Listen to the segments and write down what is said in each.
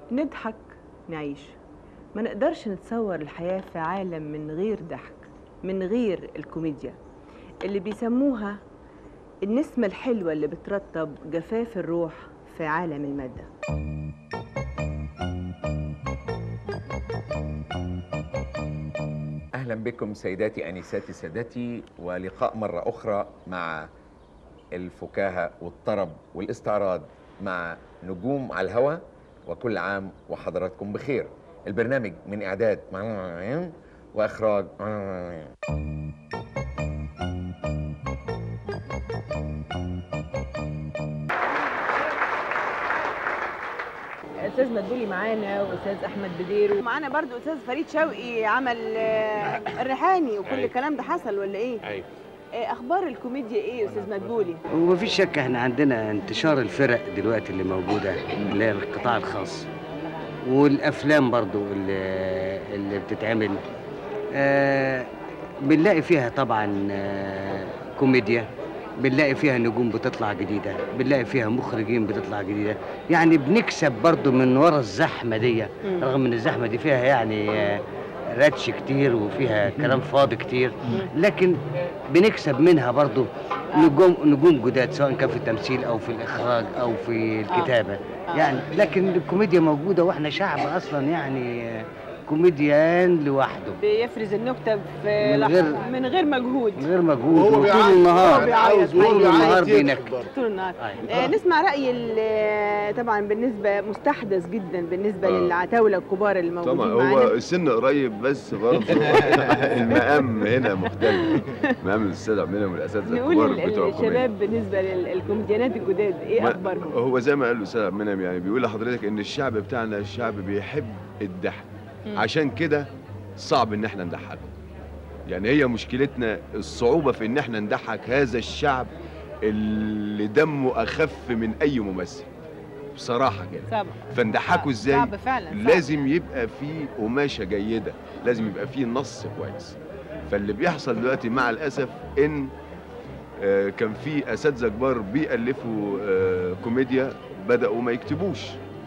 نضحك نعيش ما نقدرش نتصور الحياة في عالم من غير ضحك من غير الكوميديا اللي بيسموها النسمة الحلوة اللي بترطب جفاف الروح في عالم المادة أهلا بكم سيداتي أنساتي سادتي ولقاء مرة أخرى مع الفكاهة والطرب والاستعراض مع نجوم على الهوى وكل عام وحضراتكم بخير البرنامج من إعداد وإخراج استاذ مدبولي معانا واستاذ احمد بدير ومعانا برضو استاذ فريد شوقي عمل آه، الريحاني وكل أيوة. الكلام ده حصل ولا ايه ايوه آه، اخبار الكوميديا ايه يا استاذ مدبولي ومفيش شك احنا عندنا انتشار الفرق دلوقتي اللي موجوده اللي هي القطاع الخاص والافلام برضو اللي, اللي بتتعمل آه بنلاقي فيها طبعا آه كوميديا بنلاقي فيها نجوم بتطلع جديده بنلاقي فيها مخرجين بتطلع جديده يعني بنكسب برضو من ورا الزحمه دي مم. رغم ان الزحمه دي فيها يعني آه رتش كتير وفيها كلام فاضي كتير لكن بنكسب منها برضو نجوم نجوم جداد سواء كان في التمثيل او في الاخراج او في الكتابه آه. يعني لكن الكوميديا موجوده واحنا شعب اصلا يعني آه، كوميديان لوحده بيفرز النكته في من لحظة غير- من غير مجهود من غير مجهود وهو وطول بيعيط. النهار هو بيعيط. طول أيوة. النهار يضحك بينكد برضه. طول النهار أيوة. آه نسمع راي ال- طبعا بالنسبه مستحدث جدا بالنسبه آه. للعتاوله الكبار الموجودين طبعا هو معانا السن قريب بس برضه المقام هنا مختلف مقام الاستاذ عبد المنعم والاساتذه نقول الكبار بتوع الكوميديا. الشباب بالنسبه للكوميديانات الجداد ايه ما- اخبارهم هو زي ما قال الاستاذ عبد المنعم يعني بيقول لحضرتك ان الشعب بتاعنا الشعب بيحب الضحك مم. عشان كده صعب ان احنا نضحكه يعني هي مشكلتنا الصعوبه في ان احنا نضحك هذا الشعب اللي دمه اخف من اي ممثل بصراحه كده صعب فنضحكه ازاي صعب فعلا صعب. لازم يبقى في قماشه جيده لازم يبقى في نص كويس فاللي بيحصل دلوقتي مع الاسف ان آه، كان في اساتذه كبار بيالفوا آه، كوميديا بداوا ما يكتبوش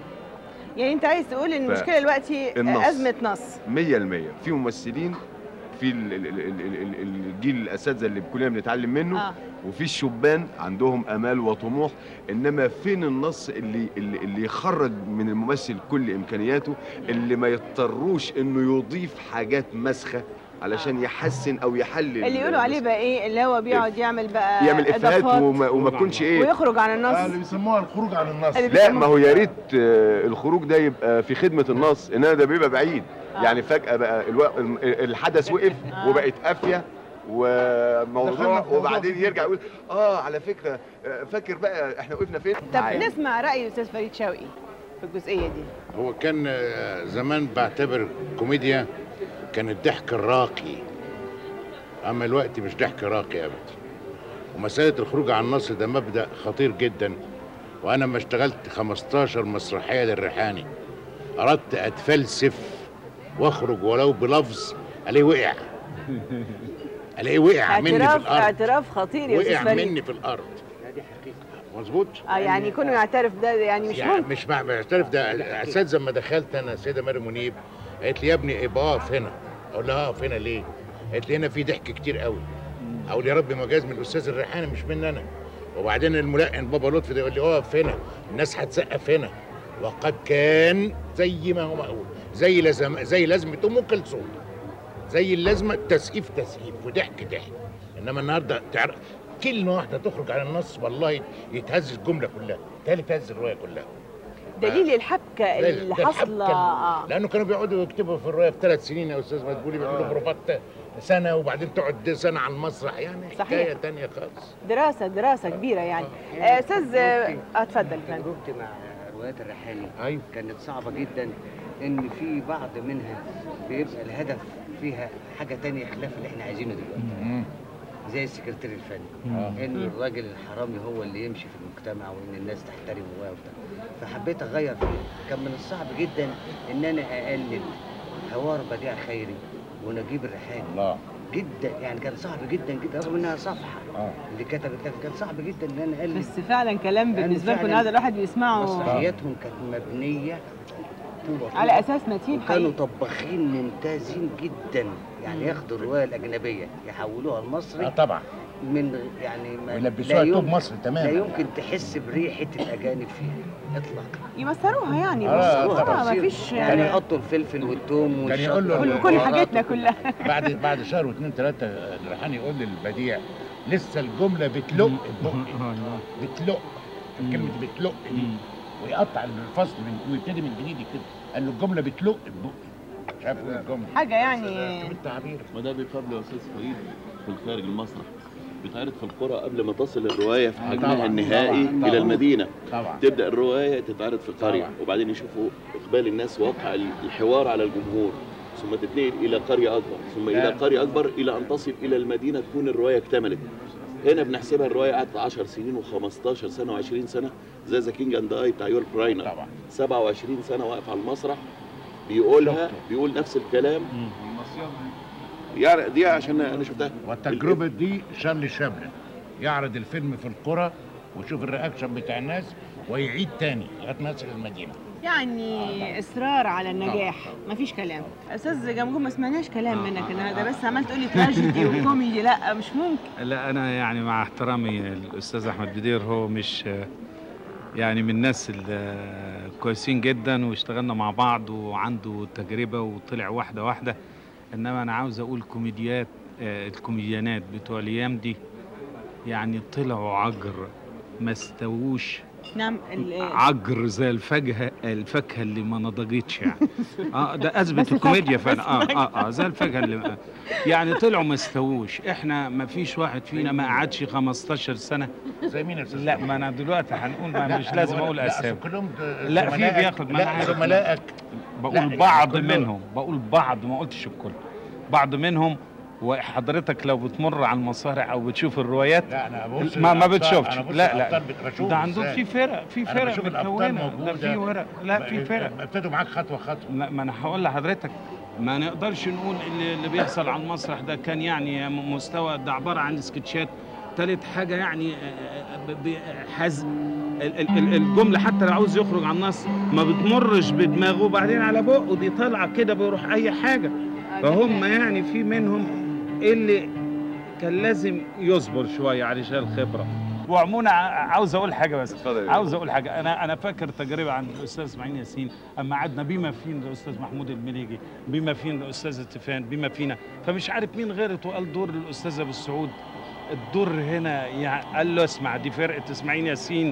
يعني انت عايز تقول ان المشكله دلوقتي النص. آه، ازمه نص 100% في ممثلين في ال- ال- ال- ال- ال- الجيل الاساتذه اللي كلنا بنتعلم منه اه وفي الشبان عندهم امال وطموح انما فين النص اللي اللي, اللي يخرج من الممثل كل امكانياته اللي ما يضطروش انه يضيف حاجات مسخه علشان يحسن او يحلل اللي يقولوا عليه بقى ايه اللي هو بيقعد يعمل بقى يعمل افيهات إضافات وما, وما تكونش ايه ويخرج عن اللي النص بيسموها الخروج عن النص اللي لا بيسموه- ما هو يا ريت آه، الخروج ده يبقى في خدمه النص انما ده بيبقى بعيد آه. يعني فجاه بقى الو... الحدث وقف آه. وبقت قافيه دخلنا وموضوع في موضوع وبعدين كبير. يرجع يقول اه على فكره آه، فاكر بقى احنا وقفنا فين طب عادي. نسمع راي استاذ فريد شوقي في الجزئيه دي هو كان آه، زمان بعتبر كوميديا كان الضحك الراقي اما الوقت مش ضحك راقي ابدا ومساله الخروج عن النص ده مبدا خطير جدا وانا لما اشتغلت 15 مسرحيه للريحاني اردت اتفلسف واخرج ولو بلفظ الاقيه وقع الاقيه وقع مني في اعتراف الارض اعتراف خطير يا استاذ وقع فريد مني في الارض دي حقيقه مظبوط اه يعني كونه يعترف ده يعني مش يعني ممكن مش مع معترف ده اساتذه لما دخلت انا السيده مريم منيب قالت لي يا ابني ابقى اقف هنا اقول لها اقف هنا ليه؟ قالت لي هنا في ضحك كتير قوي اقول يا رب مجاز من الاستاذ الريحاني مش مني انا وبعدين الملقن بابا لطفي ده يقول لي اقف هنا الناس هتسقف هنا وقد كان زي ما هو مقول زي لازم زي لازمه ام كلثوم زي اللازمه تسقيف تسقيف وضحك ضحك انما النهارده تعرف كلمه واحده تخرج عن النص والله يتهز الجمله كلها تالي تهز الروايه كلها دليل الحبكه ده- اللي ده الحبكة حاصله اه لانه كانوا بيقعدوا يكتبوا في الروايه في ثلاث سنين يا استاذ مدبولي بيعملوا بروفات سنه وبعدين تقعد سنه على المسرح يعني صحيح. حكايه تانية خالص دراسه دراسه كبيره يعني آه، استاذ آه، اتفضل يا فندم تجربتي مع روايات الريحاني ايوه كانت صعبة جدا إن في بعض منها بيبقى الهدف فيها حاجة تانية خلاف اللي إحنا عايزينه دلوقتي زي السكرتير الفني آه. إن الراجل الحرامي هو اللي يمشي في المجتمع وإن الناس تحترمه وبتاع فحبيت أغير فيه كان من الصعب جدا إن أنا أقلد حوار بديع خيري ونجيب الريحاني الله جدا يعني كان صعب جدا جدا رغم إنها صفحة اه اللي كتبت لكن كان صعب جدا إن أنا أقلد بس فعلا كلام يعني بالنسبه لكم فعلاً هذا الواحد بيسمعه مسرحياتهم كانت مبنيه على اساس متين كانوا حقيقي طباخين ممتازين جدا يعني ياخدوا الروايه الاجنبيه يحولوها اه المصري طبعا من يعني ما ويلبسوها لا توب يمكن- مصر لا تماما يمكن تحس بريحه الاجانب فيها اطلاقا يمسروها يعني آه، بس طبعاً. اه مفيش يعني يعني يحطوا الفلفل والثوم كان يقول له كل, كل حاجتنا كلها بعد بعد شهر واثنين ثلاثه الريحان يقول للبديع لسه الجمله بتلق بقي بتلق كلمه بتلق دي ويقطع الفصل من ويبتدي من جديد كده قال له الجمله بتلق بقي شاف الجمله حاجه يعني بالتعبير ما ده بيقابله يا استاذ فريد في الخارج المسرح بيتعرض في القرى قبل ما تصل الروايه في حجمها طبعاً، النهائي طبعاً، طبعاً. الى المدينه طبعا تبدا الروايه تتعرض في القريه طبعاً. وبعدين يشوفوا اقبال الناس وواقع الحوار على الجمهور ثم تتنقل الى قريه اكبر ثم الى لا. قريه اكبر الى ان تصل الى المدينه تكون الروايه اكتملت هنا بنحسبها الروايه قعدت 10 سنين و15 سنه و20 سنه زي ذا كينج اند اي بتاع يول براينر طبعا 27 سنه واقف على المسرح بيقولها بيقول نفس الكلام يعني دي عشان انا شفتها والتجربه دي شارلي شابلن يعرض الفيلم في القرى ويشوف الرياكشن بتاع الناس ويعيد تاني لغايه ما يصل المدينه يعني اصرار على النجاح مفيش كلام استاذ جمجوم ما سمعناش كلام منك النهارده بس عمال تقولي تراجيدي وكوميدي لا مش ممكن لا انا يعني مع احترامي الاستاذ احمد بدير هو مش يعني من الناس الكويسين جدا واشتغلنا مع بعض وعنده تجربه وطلع واحده واحده انما انا عاوز اقول كوميديات آه، الكوميديانات بتوع الايام دي يعني طلعوا عجر ما استووش نعم ال- عجر زي الفاكهه الفاكهه اللي ما نضجتش يعني اه ده بس اثبت الكوميديا فاكهة، فعلا بس اه اه اه زي الفاكهه اللي يعني طلعوا ما استووش احنا ما فيش واحد فينا ما قعدش 15 سنه زي مين يا استاذ لا فريد؟ ما انا دلوقتي هنقول ما لا، مش أنا لازم بقول- اقول لا، أصل اسامي كلهم د- لا، في زملائك- بياخد، ما أنا لا عارف. زملائك بقول لا، بعض كلهم. منهم بقول بعض ما قلتش الكل بعض منهم وحضرتك لو بتمر على المسارح او بتشوف الروايات لا انا ببص ما ما للأبطال- بتشوفش أنا ببص لا للأبطال لا بت- بشوف ده عندهم إزاي. في فرق في أنا فرق بشوف الأبطال متكونه ده موجودة. في ورق لا في فرق ابتدوا معاك خطوه خطوه لا ما انا هقول لحضرتك ما نقدرش نقول اللي, اللي بيحصل على المسرح ده كان يعني م- مستوى ده عباره عن سكتشات تالت حاجه يعني آه، ب- ب- حز ال- ال- ال- الجمله حتى لو عاوز يخرج عن النص ما بتمرش بدماغه وبعدين على بقه دي طالعه كده بيروح اي حاجه فهم يعني في منهم اللي كان لازم يصبر شويه علشان الخبره وعموما ع- عاوز اقول حاجه بس اتفضل يا عاوز اقول حاجه انا انا فاكر تجربه عند الاستاذ اسماعيل ياسين اما قعدنا بما فينا الاستاذ محمود المليجي بما فينا الاستاذ ستيفان بما فينا فمش عارف مين غيرت وقال دور الاستاذ ابو السعود الدور هنا يعني قال له اسمع دي فرقه اسماعيل ياسين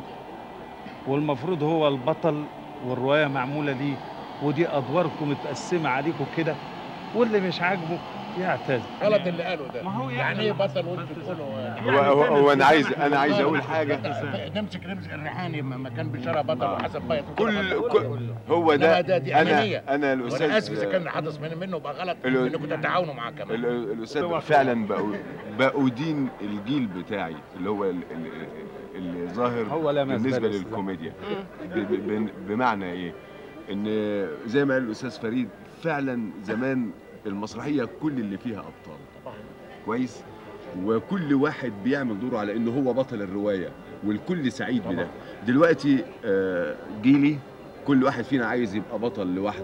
والمفروض هو البطل والروايه معموله ليه ودي ادواركم متقسمه عليكم كده واللي مش عاجبه يعتذر غلط اللي قاله ده ما هو يعني يعني ايه لما- بطل وانت تقولوا هو هو, هو انا عايز انا عايز اقول حاجه نمسك نمسك الريحاني لما كان بشارع بطل وحسن بيت كل كل- هو إنما ده ده- دي انا أنانية. انا وانا اسف الاستاذ اذا كان حدث من- منه بقى غلط ال- انكم تتعاونوا معاه كمان ال- الاستاذ فعلا بقوا بأدين الجيل بتاعي اللي هو ال- ال- اللي ظاهر هو لا مزبل بالنسبه السلام. للكوميديا ب- ب- بمعنى ايه ان زي ما قال الاستاذ فريد فعلا زمان المسرحيه كل اللي فيها ابطال كويس وكل واحد بيعمل دوره على انه هو بطل الروايه والكل سعيد بده دلوقتي آه، جيلي كل واحد فينا عايز يبقى بطل لوحده